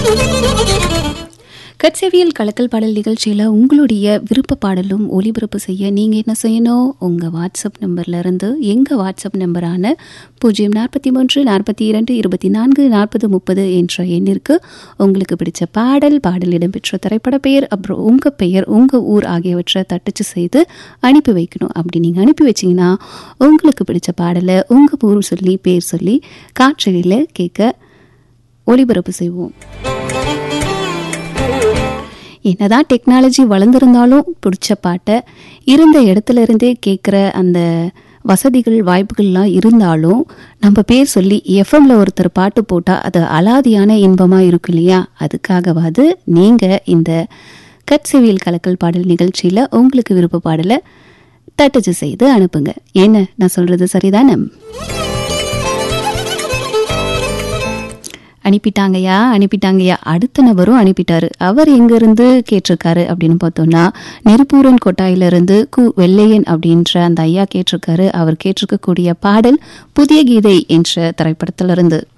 கட்செவியல் கலக்கல் பாடல் நிகழ்ச்சியில் உங்களுடைய விருப்ப பாடலும் ஒளிபரப்பு செய்ய நீங்கள் என்ன செய்யணும் உங்கள் வாட்ஸ்அப் நம்பர்ல இருந்து எங்கள் வாட்ஸ்அப் நம்பரான பூஜ்ஜியம் நாற்பத்தி மூன்று நாற்பத்தி இரண்டு இருபத்தி நான்கு நாற்பது முப்பது என்ற எண்ணிற்கு உங்களுக்கு பிடிச்ச பாடல் பாடல் இடம்பெற்ற திரைப்பட பெயர் அப்புறம் உங்கள் பெயர் உங்கள் ஊர் ஆகியவற்றை தட்டச்சு செய்து அனுப்பி வைக்கணும் அப்படி நீங்கள் அனுப்பி வச்சிங்கன்னா உங்களுக்கு பிடிச்ச பாடலை உங்கள் ஊர் சொல்லி பேர் சொல்லி காற்றலில் கேட்க ஒளிபரப்பு செய்வோம் என்னதான் டெக்னாலஜி வளர்ந்துருந்தாலும் பிடிச்ச பாட்டை இருந்த இடத்துல இருந்தே கேட்குற அந்த வசதிகள் வாய்ப்புகள்லாம் இருந்தாலும் நம்ம பேர் சொல்லி எஃப்எம்ல ஒருத்தர் பாட்டு போட்டால் அது அலாதியான இன்பமாக இருக்கும் இல்லையா அதுக்காகவாது நீங்கள் இந்த கட்செவியல் கலக்கல் பாடல் நிகழ்ச்சியில் உங்களுக்கு விருப்ப பாடலை தட்டச்சு செய்து அனுப்புங்க என்ன நான் சொல்கிறது சரிதானே அனுப்பிட்டாங்கய்யா அனுப்பிட்டாங்கய்யா அடுத்த நபரும் அனுப்பிட்டாரு அவர் எங்கிருந்து கேட்டிருக்காரு அப்படின்னு பார்த்தோம்னா நெருப்பூரன் கொட்டாயிலிருந்து கு வெள்ளையன் அப்படின்ற அந்த ஐயா கேட்டிருக்காரு அவர் கேட்டிருக்கக்கூடிய பாடல் புதிய கீதை என்ற திரைப்படத்திலிருந்து